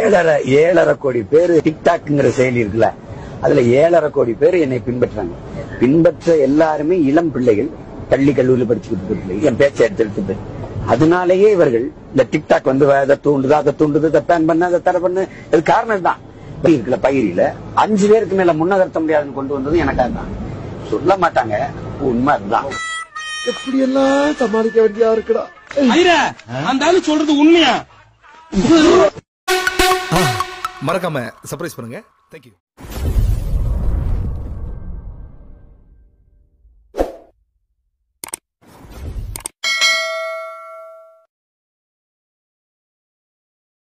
ஏழரை ஏழரை கோடி பேர் டிக்டாக்ங்கிற செயலி இருக்குல்ல அதுல ஏழரை கோடி பேர் என்னை பின்பற்றாங்க பின்பற்ற எல்லாருமே இளம் பிள்ளைகள் பள்ளி கல்லூரியில் படிச்சுக்கிட்டு இருக்க பிள்ளைகள் என் பேச்சை எடுத்து எடுத்து அதனாலேயே இவர்கள் இந்த டிக்டாக் வந்து அதை தூண்டுது அதை தூண்டுது இதை பேன் பண்ண அதை தடை பண்ணு இது காரணம் தான் இருக்குல்ல பயிரில அஞ்சு பேருக்கு மேல முன்னகர்த்த முடியாதுன்னு கொண்டு வந்தது எனக்காக தான் சொல்ல மாட்டாங்க உண்மை அதுதான் எப்படி எல்லாம் சமாளிக்க வேண்டியதா இருக்குடா ஐரா அந்த ஆளு சொல்றது உண்மையா மறக்காம சர்ப்ரைஸ் பண்ணுங்க தேங்க்யூ